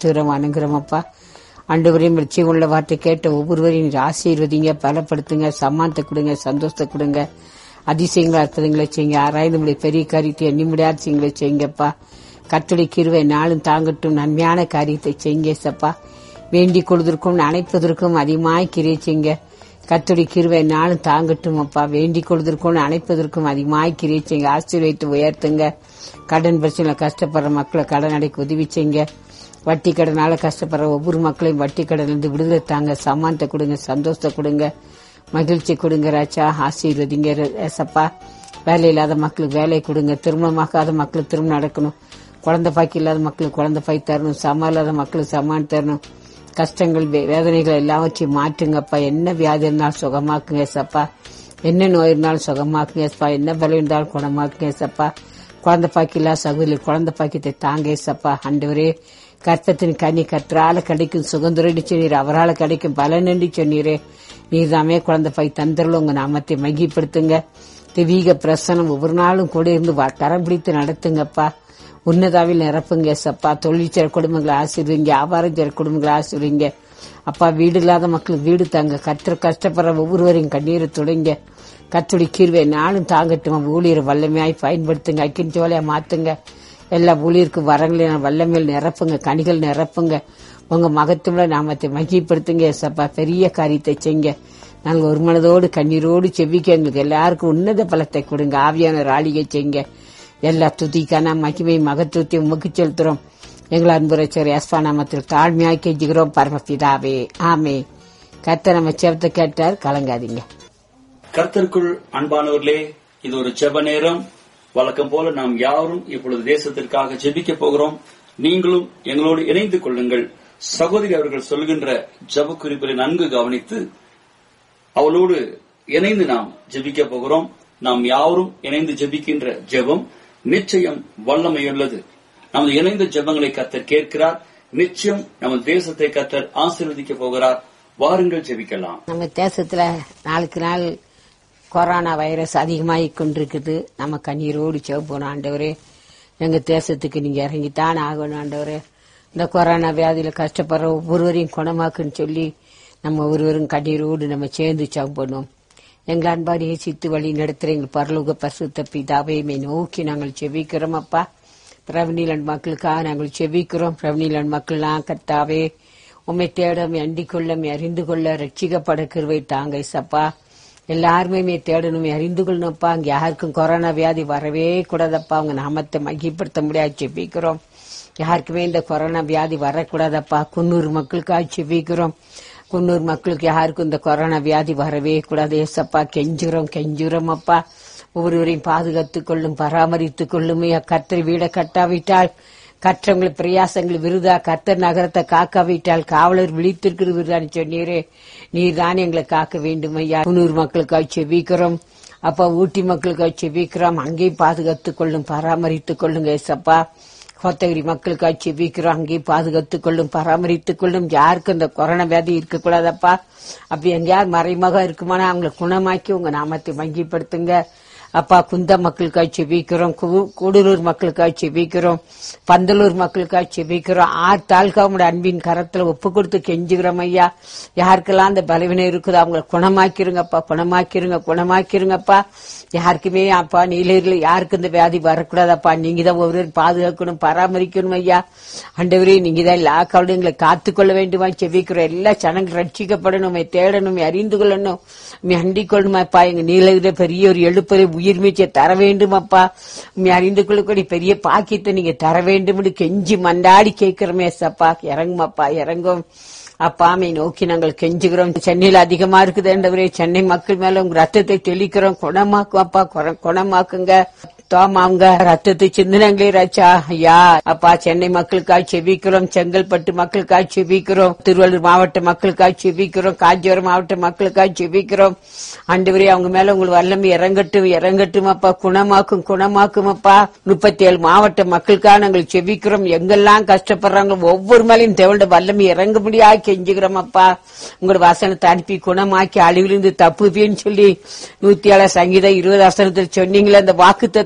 வாழ்த்துகிறோம் அணுகிறோம் அப்பா ஆண்டவரையும் லட்சியம் உள்ள வார்த்தை கேட்ட ஒவ்வொருவரையும் நீர் ஆசீர்வதிங்க பலப்படுத்துங்க சம்மானத்தை கொடுங்க சந்தோஷத்தை கொடுங்க அதிசயங்களா அற்புதங்களை செய்யுங்க ஆராய்ந்து முடிய பெரிய காரியத்தை எண்ணி முடியாத செய்யுங்களை செய்யுங்கப்பா கத்துடைய கிருவை நாளும் தாங்கட்டும் நன்மையான காரியத்தை செய்யுங்க சப்பா வேண்டிக் கொள்வதற்கும் அணைப்பதற்கும் அதிகமாய் கிரியை செய்யுங்க கத்துடைய கிருவை நாளும் தாங்கட்டும் அப்பா வேண்டிக் கொள்வதற்கும் அணைப்பதற்கும் அதிகமாய் கிரியை செய்யுங்க ஆசீர்வதித்து உயர்த்துங்க கடன் பிரச்சனை கஷ்டப்படுற மக்களை கடன் அடைக்க உதவி செய்யுங்க வட்டி கடனால கஷ்டப்படுற ஒவ்வொரு மக்களையும் வட்டி கடனிலிருந்து விடுதலை தாங்க சமானத்தை கொடுங்க சந்தோஷத்தை கொடுங்க மகிழ்ச்சி கொடுங்க ராஜா ஆசீர்வதிங்க ஏசப்பா வேலை இல்லாத மக்களுக்கு வேலை கொடுங்க திருமணமாகாத மக்களுக்கு திருமணம் நடக்கணும் குழந்தை பாக்கி இல்லாத மக்களுக்கு குழந்தை பாய் தரணும் சமா இல்லாத மக்களுக்கு சமான் தரணும் கஷ்டங்கள் வே- வேதனைகள் எல்லாவற்றையும் மாற்றுங்கப்பா என்ன வியாதி இருந்தாலும் சுகமாக்குங்க ஏசப்பா என்ன நோய் இருந்தாலும் சுகமாக்குங்க ஏசப்பா என்ன பலம் இருந்தாலும் குணமாக்குங்க ஏசப்பா குழந்தை பாக்கி இல்லாத சகோதரி குழந்தை பாக்கியத்தை தாங்க ஏசப்பா ஆண்டவரே கர்த்தத்தின் கனி கற்றால கிடைக்கும் சுகந்துரடி சொன்னீர் அவரால் கிடைக்கும் பலனண்டி சொன்னீரே நீர் தாமே குழந்தை பாய் தந்தரில் உங்க நாமத்தை மகிப்படுத்துங்க தெவீக பிரசனம் ஒவ்வொரு நாளும் கூட இருந்து வ- கரம் பிடித்து நடத்துங்கப்பா உன்னதாவில் நிரப்புங்க சப்பா தொழிற்சர குடும்பங்களை ஆசீர்வீங்க வியாபாரம் செய்ற குடும்பங்களை ஆசீர்வீங்க அப்பா வீடு இல்லாத மக்களுக்கு வீடு தாங்க கற்று கஷ்டப்படுற ஒவ்வொருவரையும் கண்ணீரை தொடங்க கத்துடி கீர்வை நாளும் தாங்கட்டும் ஊழியர் வல்லமையாய் பயன்படுத்துங்க அக்கின் ஜோலையா மாத்துங்க எல்லா ஊழியருக்கு வரங்களையும் வல்லமையில் நிரப்புங்க கனிகள் நிரப்புங்க உங்க மகத்துவ நாமத்தை மகிப்படுத்துங்க சப்பா பெரிய காரியத்தை செய்யுங்க நாங்கள் ஒரு மனதோடு கண்ணீரோடு செவிக்க எங்களுக்கு எல்லாருக்கும் உன்னத பலத்தை கொடுங்க ஆவியான ராளிகை செய்யுங்க எல்லா துதிக்கான மகிமை மகத்துவத்தை உமக்கு செலுத்துறோம் எங்கள் அன்புரைச்சர் எஸ்பா நாமத்தில் தாழ்மையாய் கெஞ்சுகிறோம் பரமபிதாவே ஆமே கத்த நம்ம செவத்தை கேட்டார் கலங்காதீங்க கர்த்தருக்குள் அன்பானவர்களே இது ஒரு ஜெப நேரம் வழக்கம் போல நாம் யாரும் இப்பொழுது தேசத்திற்காக ஜெபிக்க போகிறோம் நீங்களும் எங்களோடு இணைந்து கொள்ளுங்கள் சகோதரி அவர்கள் சொல்கின்ற ஜெப குறிப்புகளை நன்கு கவனித்து அவளோடு இணைந்து நாம் ஜெபிக்க போகிறோம் நாம் யாவரும் இணைந்து ஜெபிக்கின்ற ஜெபம் நிச்சயம் வல்லமையுள்ளது நமது இணைந்த ஜெபங்களை கத்தர் கேட்கிறார் நிச்சயம் நமது தேசத்தை கத்தர் ஆசீர்வதிக்க போகிறார் வாருங்கள் ஜெபிக்கலாம் நம்ம தேசத்துல நாளுக்கு நாள் கொரோனா வைரஸ் அதிகமாகி கொண்டிருக்குது நம்ம கண்ணீரோடு செவப்போம் ஆண்டவரே எங்க தேசத்துக்கு நீங்க இறங்கித்தான் ஆகணும் ஆண்டவரே இந்த கொரோனா வியாதியில கஷ்டப்படுற ஒவ்வொருவரையும் குணமாக்குன்னு சொல்லி நம்ம ஒருவரும் கண்ணீரோடு நம்ம சேர்ந்து செவப்பணும் எங்கள் அன்பாரியை சித்து வழி நடத்துற எங்கள் பரலோக பசுத்த பிதாவையுமே நோக்கி நாங்கள் செவிக்கிறோம் அப்பா பிரவனிலன் மக்களுக்காக நாங்கள் செவிக்கிறோம் பிரவனிலன் மக்கள்லாம் கர்த்தாவே உம்மை தேடம் அண்டிக் கொள்ள அறிந்து கொள்ள ரட்சிக்கப்பட கிருவை தாங்க சப்பா எல்லாருமே மே தேடணும் அறிந்து கொள்ளணும்ப்பா அங்க யாருக்கும் கொரோனா வியாதி வரவே கூடாதப்பா அவங்க நாமத்தை மகிப்படுத்த முடியாது செபிக்கிறோம் யாருக்குமே இந்த கொரோனா வியாதி வரக்கூடாதப்பா குன்னூர் மக்களுக்காக செபிக்கிறோம் குன்னூர் மக்களுக்கு யாருக்கும் இந்த கொரோனா வியாதி வரவே கூடாது ஏசப்பா கெஞ்சுறோம் கெஞ்சுறோம் அப்பா ஒவ்வொருவரையும் பாதுகாத்துக் கொள்ளும் பராமரித்துக் கொள்ளும் கத்திரி வீடை கட்டாவிட்டால் கற்றவங்கள் பிரயாசங்கள் விருதா கர்த்தர் நகரத்தை காக்காவிட்டால் காவலர் விழித்திருக்கிற விருதான்னு சொன்னீரே நீர் தான் எங்களை காக்க வேண்டும் ஐயா குன்னூர் மக்களுக்காக செவிக்கிறோம் அப்பா ஊட்டி மக்களுக்காக செவிக்கிறோம் அங்கேயும் பாதுகாத்துக் கொள்ளும் பராமரித்துக் கொள்ளுங்க ஏசப்பா கோத்தகிரி மக்களுக்காக செவிக்கிறோம் அங்கேயும் பாதுகாத்துக் கொள்ளும் பராமரித்துக் கொள்ளும் யாருக்கும் இந்த கொரோனா வியாதி இருக்கக்கூடாதப்பா அப்படி எங்கேயாவது மறைமுகம் இருக்குமானா அவங்களை குணமாக்கி உங்க நாமத்தை வங்கிப்படுத்துங்க அப்பா குந்த மக்களுக்காக செபிக்கிறோம் கு- கூடலூர் மக்களுக்காக செபிக்கிறோம் பந்தலூர் மக்களுக்காக செபிக்கிறோம் ஆறு தாலுகாவோட அன்பின் கரத்துல ஒப்பு கொடுத்து கெஞ்சுகிறோம் ஐயா யாருக்கெல்லாம் அந்த பலவீனம் இருக்குதோ அவங்கள குணமாக்கிருங்கப்பா குணமாக்கிருங்க குணமாக்கிருங்கப்பா யாருக்குமே அப்பா நீலகிரில யாருக்கு இந்த வியாதி வரக்கூடாதப்பா நீங்க தான் ஒவ்வொரு பாதுகாக்கணும் பராமரிக்கணும் ஐயா ஆண்டவரே நீங்க தான் எல்லா கவலையும் எங்களை காத்துக்கொள்ள வேண்டுமா செபிக்கிறோம் எல்லா ஜனங்கள் ரட்சிக்கப்படணும் உம்மை தேடணும் உம்மை அறிந்து கொள்ளணும் உண்மை அண்டிக் கொள்ளணுமாப்பா எங்க நீலகிரில பெரிய ஒரு எழுப்பறை உயிர் மீச்சை தர வேண்டுமாப்பா உண்மை அறிந்து கொள்ளக்கூடிய பெரிய பாக்கியத்தை நீங்க தர வேண்டும் கெஞ்சி மண்டாடி கேட்கிறோமே சப்பா இறங்குமாப்பா இறங்கும் அப்பாமை நோக்கி நாங்கள் கெஞ்சுகிறோம் சென்னையில் அதிகமா இருக்குது என்றவரே சென்னை மக்கள் மேல உங்க ரத்தத்தை தெளிக்கிறோம் குணமாக்கும் அப்பா குண- குணமாக்குங்க தோமாங்க ரத்தத்தை சிந்தனங்களே ராச்சா ஐயா அப்பா சென்னை மக்களுக்காக செபிக்கிறோம் செங்கல்பட்டு மக்களுக்காக செபிக்கிறோம் திருவள்ளூர் மாவட்ட மக்களுக்காக செபிக்கிறோம் காஞ்சிபுரம் மாவட்ட மக்களுக்காக செபிக்கிறோம் ஆண்டவரே அவங்க மேல உங்களுக்கு வல்லமை இறங்கட்டும் இறங்கட்டும் அப்பா குணமாக்கும் குணமாக்கும் அப்பா முப்பத்தி ஏழு மாவட்ட மக்களுக்காக நாங்கள் செபிக்கிறோம் எங்கெல்லாம் கஷ்டப்படுறாங்க ஒவ்வொரு மேலையும் தேவண்ட வல்லமை இறங்க முடியாது கெஞ்சுகிறோம் அப்பா உங்களோட வசனத்தை அனுப்பி குணமாக்கி அழிவிலிருந்து தப்புவேன்னு சொல்லி நூத்தி ஏழு சங்கீதம் இருபது வசனத்தில் சொன்னீங்களே அந்த வாக்குத்தத்தை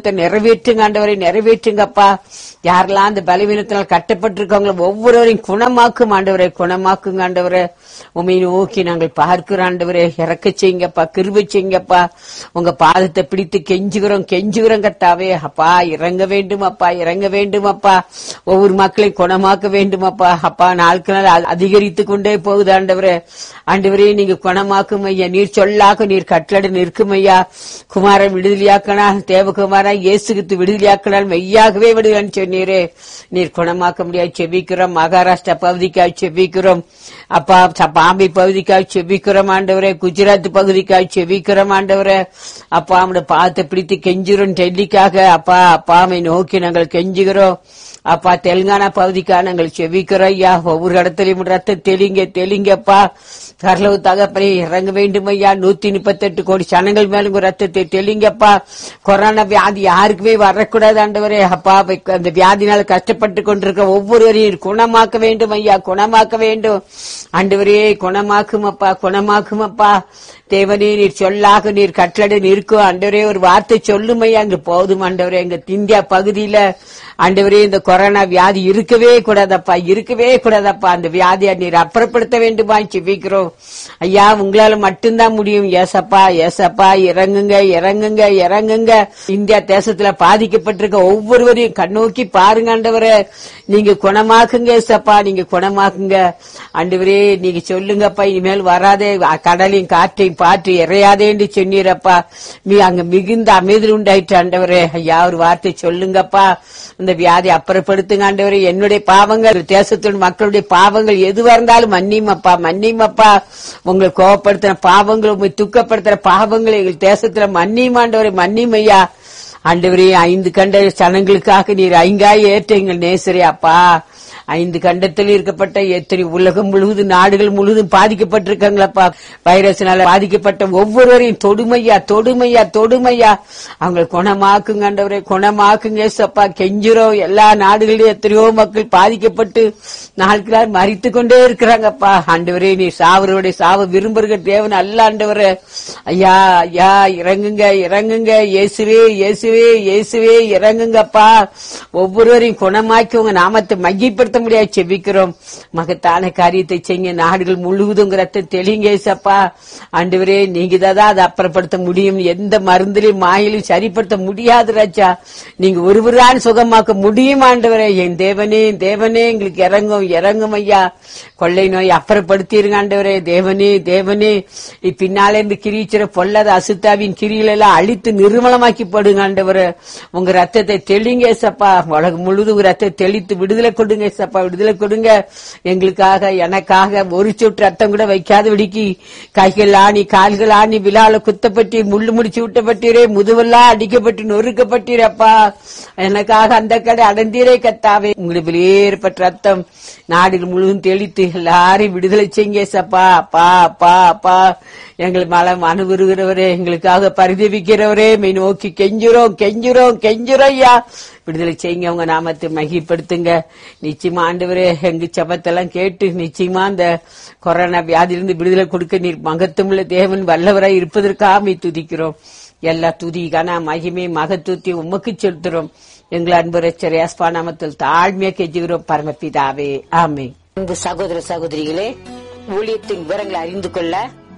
காரியத்தை நிறைவேற்றுங்க ஆண்டவரை நிறைவேற்றுங்கப்பா யாரெல்லாம் அந்த பலவீனத்தினால் கட்டப்பட்டிருக்காங்களோ ஒவ்வொருவரையும் குணமாக்கும் ஆண்டவரை குணமாக்குங்க ஆண்டவரை உண்மை நோக்கி நாங்கள் பார்க்கிறோம் ஆண்டவரே இறக்க செய்யுங்கப்பா கிருபை செய்யுங்கப்பா உங்க பாதத்தை பிடித்து கெஞ்சுகிறோம் கெஞ்சுகிறோம் கத்தாவே அப்பா இறங்க வேண்டும் அப்பா இறங்க வேண்டும் அப்பா ஒவ்வொரு மக்களையும் குணமாக்க வேண்டும் அப்பா அப்பா நாளுக்கு நாள் அ- அதிகரித்து கொண்டே போகுது ஆண்டவரே ஆண்டவரே நீங்க குணமாக்கும் ஐயா நீர் சொல்லாக்க நீர் கட்டளை நிற்கும் ஐயா குமாரன் விடுதலையாக்கினால் தேவகுமாரா இயேசுகித்து விடுதலையாக்கினால் மெய்யாகவே விடுதலைன்னு சொன்னீரே நீர் குணமாக்க முடியாது செபிக்கிறோம் மகாராஷ்டிரா பகுதிக்காக செபிக்கிறோம் அப்பா ச- பாம்பே பகுதிக்காக செபிக்கிறோம் ஆண்டவரே குஜராத் பகுதிக்காக செபிக்கிறோம் ஆண்டவரே அப்பா அவனோட பாதத்தை பிடித்து கெஞ்சுறோம் டெல்லிக்காக அப்பா அப்பாமை நோக்கி நாங்கள் கெஞ்சுகிறோம் அப்பா தெலுங்கானா பகுதிக்காக நாங்கள் செபிக்கிறோம் ஐயா ஒவ்வொரு இடத்துலயும் ரத்த தெளிங்க தெளிங்கப்பா கர்லவு தகப்பனே இறங்க வேண்டும் ஐயா நூத்தி முப்பத்தெட்டு கோடி சனங்கள் மேலும் உங்க ரத்தத்தை தெளிங்கப்பா கொரோனா வியாதி யாருக்குமே வரக்கூடாது ஆண்டவரே அப்பா இப்ப அந்த வியாதினால கஷ்டப்பட்டு கொண்டிருக்க ஒவ்வொருவரையும் குணமாக்க வேண்டும் ஐயா குணமாக்க வேண்டும் ஆண்டவரே குணமாக்கும் அப்பா குணமாக்கும் அப்பா தேவனே நீர் சொல்லாக நீர் கட்டளை நிற்கும் ஆண்டவரே ஒரு வார்த்தை சொல்லும் ஐயா அங்க போதும் ஆண்டவரே எங்க இந்தியா பகுதியில ஆண்டவரே இந்த கொரோனா வியாதி இருக்கவே கூடாதப்பா இருக்கவே கூடாதப்பா அந்த வியாதியை நீர் அப்புறப்படுத்த வேண்டுமா செபிக்கிறோம் ஐயா உங்களால மட்டும்தான் முடியும் ஏசப்பா ஏசப்பா இறங்குங்க இறங்குங்க இறங்குங்க இந்தியா தேசத்துல பாதிக்கப்பட்டிருக்க ஒவ்வொருவரையும் கண்ணோக்கி பாருங்க ஆண்டவரே நீங்க குணமாக்குங்க ஏசப்பா நீங்க குணமாக்குங்க ஆண்டவரே நீங்க சொல்லுங்கப்பா இனிமேல் வராதே அ- கடலையும் காற்றையும் பாற்று இறையாதேன்னு சொன்னீரப்பா நீ அங்க மிகுந்த அமைதல் உண்டாயிற்று ஆண்டவரே ஐயா ஒரு வார்த்தை சொல்லுங்கப்பா இந்த வியாதி அப்புறப்படுத்துங்க ஆண்டவரே என்னுடைய பாவங்கள் தேசத்தின் மக்களுடைய பாவங்கள் எதுவா இருந்தாலும் மன்னிமப்பா மன்னிமப்பா உங்களை கோவப்படுத்தின பாவங்கள் உங்களை துக்கப்படுத்துற பாவங்கள் எங்கள் தேசத்துல மன்னிமாண்டவரை மன்னிமையா ஆண்டவரே ஐந்து கண்ட சனங்களுக்காக நீர் ஐங்காய் ஏற்ற எங்கள் நேசரே அப்பா ஐந்து கண்டத்தில் இருக்கப்பட்ட எத்தனை உலகம் முழுவதும் நாடுகள் முழுவதும் பாதிக்கப்பட்டிருக்காங்களப்பா வைரஸ்னால பாதிக்கப்பட்ட ஒவ்வொருவரையும் தொடுமையா தொடுமையா தொடுமையா அவங்க குணமாக்குங்க ஆண்டவரே குணமாக்குங்க ஏசப்பா கெஞ்சுறோம் எல்லா நாடுகளிலும் எத்தனையோ மக்கள் பாதிக்கப்பட்டு நாளுக்கு நாள் மறித்து கொண்டே இருக்கிறாங்கப்பா ஆண்டவரே நீ சாவருடைய சாவ விரும்புகிற தேவன் அல்ல ஆண்டவரே ஐயா ஐயா இறங்குங்க இறங்குங்க இயேசுவே இயேசுவே இயேசுவே இறங்குங்கப்பா ஒவ்வொருவரையும் குணமாக்கி உங்க நாமத்தை மையப்படுத்த முடியாது செபிக்கிறோம் மகத்தான காரியத்தை செய்ய நாடுகள் முழுவதும் ரத்த தெளிங்க ஏசப்பா ஆண்டவரே நீங்க தான் அதை அப்புறப்படுத்த முடியும் எந்த மருந்திலையும் மாயிலும் சரிப்படுத்த முடியாது ராஜா நீங்க ஒருவரான் சுகமாக்க முடியும் ஆண்டவரே என் தேவனே என் தேவனே எங்களுக்கு இறங்கும் இறங்கும் ஐயா கொள்ளை நோய் அப்புறப்படுத்திருங்க ஆண்டவரே தேவனே தேவனே நீ பின்னாலே இருந்து கிரீச்சிற பொல்லாத அசுத்தாவின் கிரியில எல்லாம் அழித்து நிர்மலமாக்கி போடுங்க ஆண்டவரே உங்க ரத்தத்தை தெளிங்க ஏசப்பா உலகம் முழுதும் உங்க ரத்தத்தை தெளித்து விடுதலை கொடுங்க ஏசப்பா விடுதலை கொடுங்க எங்களுக்காக எனக்காக ஒரு சொட்டு ரத்தம் கூட வைக்காத விடிக்கி கைகள் ஆணி கால்கள் ஆணி விழால குத்தப்பட்டு முள்ளு முடிச்சு விட்டப்பட்டீரே முதுவெல்லாம் அடிக்கப்பட்டு நொறுக்கப்பட்டீரப்பா எனக்காக அந்த கடை அடந்தீரே கத்தாவே உங்களுக்கு வெளியேறப்பட்ட ரத்தம் நாடுகள் முழுவதும் தெளித்து எல்லாரையும் விடுதலை செய்யுங்க ஏசப்பா அப்பா அப்பா அப்பா எங்கள் மலம் அனுபவிக்கிறவரே எங்களுக்காக பரிதவிக்கிறவரே மெய் நோக்கி கெஞ்சுறோம் கெஞ்சுறோம் கெஞ்சுறோம் ஐயா விடுதலை செய்யுங்க உங்க நாமத்தை மகிப்படுத்துங்க நிச்சயமா ஆண்டவரே எங்க சபத்தெல்லாம் கேட்டு நிச்சயமா அந்த கொரோனா வியாதியிலிருந்து விடுதலை கொடுக்க நீர் மகத்துவமுள்ள தேவன் வல்லவராய் இருப்பதற்காக மீ துதிக்கிறோம் எல்லா துதி கன மகிமை மகத்துவத்தை உமக்கு செலுத்துறோம் எங்கள் அன்பு ரச்சர் யாஸ்பா நாமத்தில் தாழ்மையா கெஞ்சுகிறோம் பரமபிதாவே ஆமே அன்பு சகோதர சகோதரிகளே ஊழியத்தின் விவரங்களை அறிந்து கொள்ள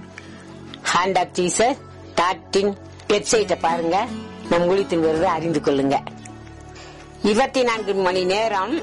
ஹேண்ட் ஆப் டீசர் டாட்டின் வெப்சைட்டை பாருங்க நம் ஊழியத்தின் விவரத்தை அறிந்து கொள்ளுங்க இருபத்தி நான்கு மணி நேரம்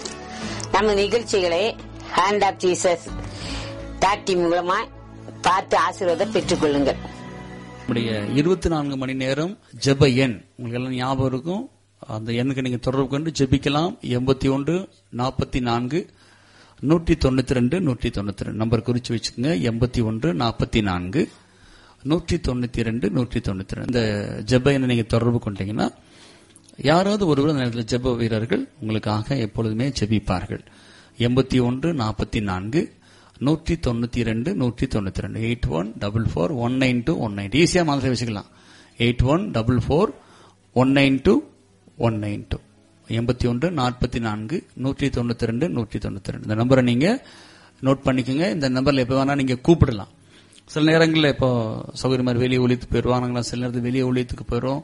நம்ம நிகழ்ச்சிகளை ஹேண்ட் ஆப் ஜீசஸ் டாட்டி மூலமா பார்த்து ஆசீர்வாதம் பெற்றுக் கொள்ளுங்கள் நம்முடைய இருபத்தி நான்கு மணி நேரம் ஜெப எண் உங்களுக்கு எல்லாம் ஞாபகம் இருக்கும் அந்த எண்ணுக்கு நீங்க தொடர்பு கொண்டு ஜெபிக்கலாம் எண்பத்தி ஒன்று நாற்பத்தி நான்கு நூற்றி தொண்ணூத்தி ரெண்டு நூற்றி தொண்ணூத்தி ரெண்டு நம்பர் குறிச்சு வச்சுக்கோங்க எண்பத்தி ஒன்று நாற்பத்தி நான்கு நூற்றி தொண்ணூத்தி ரெண்டு நூற்றி தொண்ணூத்தி ரெண்டு இந்த ஜெப எண்ணை நீங்க தொடர்பு கொண்டீங்கன்னா யாராவது ஒருவர் அந்த நேரத்தில் ஜெப வீரர்கள் உங்களுக்காக எப்பொழுதுமே ஜெபிப்பார்கள் எண்பத்தி ஒன்று நாற்பத்தி நான்கு நூற்றி தொண்ணூத்தி ரெண்டு நூற்றி தொண்ணூத்தி ரெண்டு eight one double four one nine two one nine ஈஸியா மாதிரி வச்சுக்கலாம் eight one double four one nine two one nine two எண்பத்தி ஒன்று நாற்பத்தி நான்கு நூற்றி தொண்ணூத்தி ரெண்டு நூற்றி தொண்ணூத்தி ரெண்டு இந்த நம்பரை நீங்க நோட் பண்ணிக்கோங்க இந்த நம்பர்ல எப்ப வேணா நீங்க கூப்பிடலாம் சில நேரங்களில் இப்போ சௌகரியமாக வெளியே ஒழித்து போயிடுவாங்க சில நேரத்தில் வெளியே ஒழித்துக்கு போயிடும்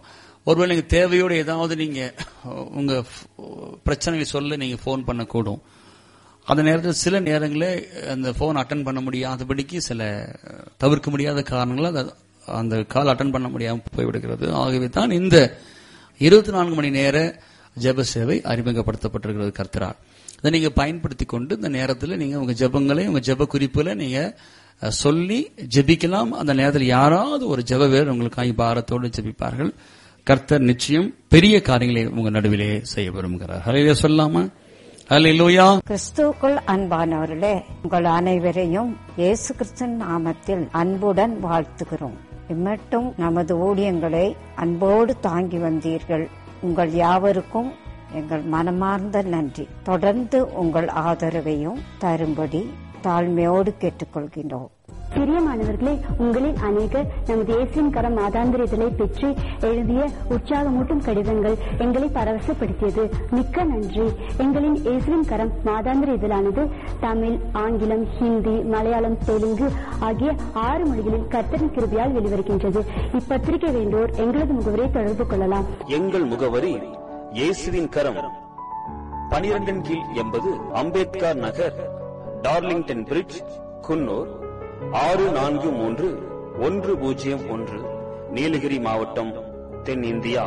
ஒருவேளை நீங்க தேவையோடு ஏதாவது நீங்க உங்க பிரச்சனையை சொல்ல நீங்க ஃபோன் பண்ணக்கூடும் அந்த நேரத்தில் சில நேரங்களில் அந்த ஃபோன் அட்டன் பண்ண முடியாதபடிக்கு சில தவிர்க்க முடியாத காரணங்களால் அது- அந்த கால் அட்டன் பண்ண முடியாமல் போய்விடுகிறது ஆகவே தான் இந்த இருபத்தி நான்கு மணி நேர ஜெப சேவை அறிமுகப்படுத்தப்பட்டிருக்கிறது கர்த்தரால் இதை நீங்க பயன்படுத்தி கொண்டு இந்த நேரத்தில் நீங்க உங்க ஜெபங்களை உங்க ஜெப குறிப்புகளை நீங்க அஹ், சொல்லி ஜெபிக்கலாம் அந்த நேரத்தில் யாராவது ஒரு ஜெப வேறு உங்களுக்காக பாரத்தோடு ஜெபிப்பார்கள் கர்த்தர் நிச்சயம் பெரிய காரியங்களை உங்க நடுவிலே செய்ய விரும்புகிறார் ஹலையில சொல்லாமா ஹலையிலோயா கிறிஸ்துவுக்குள் அன்பானவர்களே உங்கள் அனைவரையும் இயேசு கிறிஸ்தன் நாமத்தில் அன்புடன் வாழ்த்துகிறோம் இம்மட்டும் நமது ஊழியங்களை அன்போடு தாங்கி வந்தீர்கள் உங்கள் யாவருக்கும் எங்கள் மனமார்ந்த நன்றி தொடர்ந்து உங்கள் ஆதரவையும் தரும்படி தாழ்மையோடு கேட்டுக்கொள்கின்றோம் பிரியமானவர்களே உங்களில் அநேகர் நமது இயேசுவின் கரம் மாதாந்திர இதழை பெற்று எழுதிய உற்சாகமூட்டும் கடிதங்கள் எங்களை பரவசப்படுத்தியது மிக்க நன்றி எங்களின் இயேசுவின் கரம் மாதாந்திர இதழானது தமிழ் ஆங்கிலம் ஹிந்தி மலையாளம் தெலுங்கு ஆகிய ஆறு மொழிகளில் கர்த்தரின் கிருபையால் வெளிவருகின்றது இப்பத்திரிகை வேண்டோர் எங்களது முகவரை தொடர்பு கொள்ளலாம் எங்கள் முகவரி இயேசுவின் கரம் பனிரெண்டின் கீழ் எண்பது அம்பேத்கர் நகர் டார்லிங்டன் பிரிட்ஜ் குன்னூர் ஆறு நான்கு மூன்று ஒன்று பூஜ்ஜியம் ஒன்று நீலகிரி மாவட்டம் தென்னிந்தியா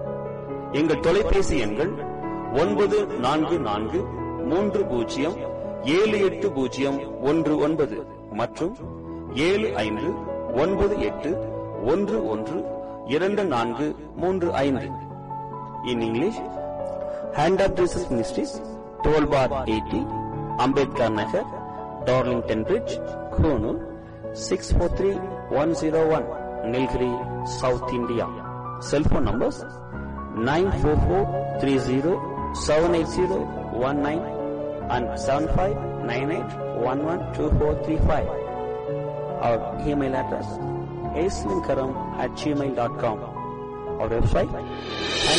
எங்கள் தொலைபேசி எண்கள் ஒன்பது நான்கு நான்கு மூன்று பூஜ்ஜியம் ஏழு எட்டு பூஜ்ஜியம் ஒன்று ஒன்பது மற்றும் ஏழு ஐந்து ஒன்பது எட்டு ஒன்று ஒன்று இரண்டு நான்கு மூன்று ஐந்து in English hand of Jesus ministries twelve bar eighty Ambedkar Nagar Darlington bridge Coonoor six four three one zero one Nilgiri south India cellphone numbers nine four four three zero seven eight zero one nine and seven five nine eight one one two four three five our email address ஏஸ்லின்கரம் at Gmail dot com our website